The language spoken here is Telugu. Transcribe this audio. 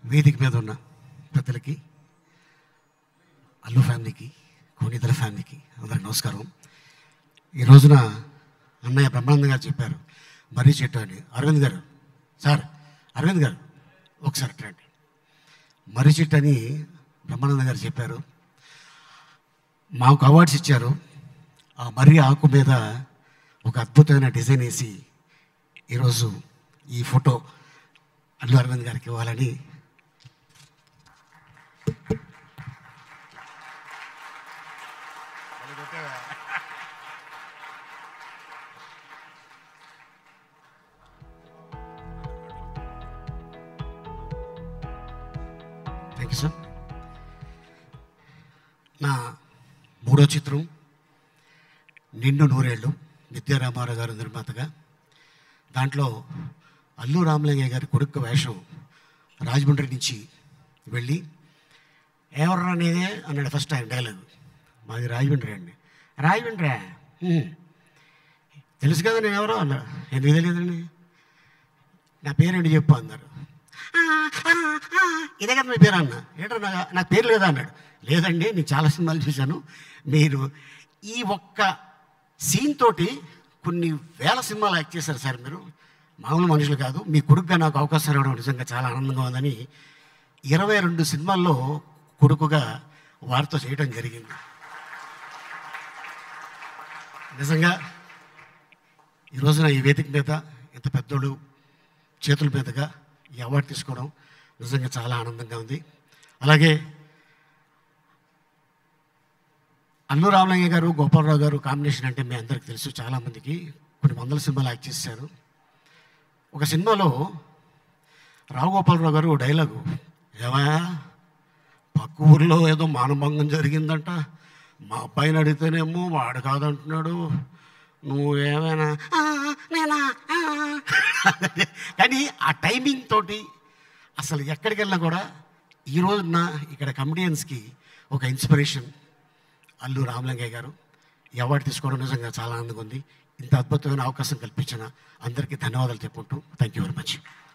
వేదిక మీద ఉన్న పెద్దలకి అల్లు ఫ్యామిలీకి కోనితల ఫ్యామిలీకి అందరికి నమస్కారం ఈ రోజున అన్నయ్య బ్రహ్మానందం గారు చెప్పారు మరీ చెట్టు అని అరవింద్ గారు సార్ అరవింద్ గారు ఒకసారి రండి మర్రి చెట్టు అని బ్రహ్మానంద గారు చెప్పారు మాకు అవార్డ్స్ ఇచ్చారు ఆ మర్రి ఆకు మీద ఒక అద్భుతమైన డిజైన్ వేసి ఈరోజు ఈ ఫోటో అల్లు అరవింద్ గారికి ఇవ్వాలని థ్యాంక్ యూ సార్ నా మూడో చిత్రం నిండు నూరేళ్ళు నిత్యారామారావు గారు నిర్మాతగా దాంట్లో అల్లు రామలింగయ్య గారి కొడుకు వేషం రాజమండ్రి నుంచి వెళ్ళి ఎవరు నేనే అన్నాడు ఫస్ట్ ఆయన డైలాగ్ మాది రాజమండ్రి అండి రాజమండ్రి "హ్మ్. తెలుసు కదా నేను ఎవరో అన్నారు ఎందుకు తెలియదండి నా పేరేంటి చెప్పు అన్నారు "ఆ, ఆ, ఆ, ఇదే కదా మీ పేరు అన్న ఏంటో నా నాకు పేరు లేదా అన్నాడు లేదండి నేను చాలా సినిమాలు చూశాను మీరు ఈ ఒక్క సీన్ తోటి కొన్ని వేల సినిమాలు యాక్ట్ చేశారు సార్ మీరు మామూలు మనుషులు కాదు మీ కొడుకుగా నాకు అవకాశం ఇవ్వడం నిజంగా చాలా ఆనందంగా ఉందని ఇరవై రెండు సినిమాల్లో కొడుకుగా వారితో చేయడం జరిగింది నిజంగా ఈ రోజున ఈ వేదిక మీద ఇంత పెద్దోడు చేతుల మీదుగా ఈ అవార్డు తీసుకోవడం నిజంగా చాలా ఆనందంగా ఉంది అలాగే అల్లు రామలింగ గారు గోపాలరావు గారు కాంబినేషన్ అంటే మీ అందరికి తెలుసు చాలామందికి కొన్ని వందల సినిమాలు యాక్ట్ చేశారు ఒక సినిమాలో రావు గోపాలరావు గారు ఓ డైలాగు ఏమయ్యా పక్క ఊర్లో ఏదో మానభంగం జరిగిందంట మా అబ్బాయిని అడిగితేనేమో వాడు కాదంటున్నాడు నువ్వు ఏమైనా "ఆ, నేనా ఆ." కానీ ఆ టైమింగ్ తోటి అసలు ఎక్కడికి వెళ్ళినా కూడా ఈ రోజున ఇక్కడ కమెడియన్స్కి ఒక ఇన్స్పిరేషన్ అల్లు రామలింగయ్య గారు ఈ అవార్డు తీసుకోవడం నిజంగా చాలా ఆనందంగా ఉంది ఇంత అద్భుతమైన అవకాశం కల్పించిన అందరికీ ధన్యవాదాలు చెప్పుకుంటూ థ్యాంక్ యూ వెరీ మచ్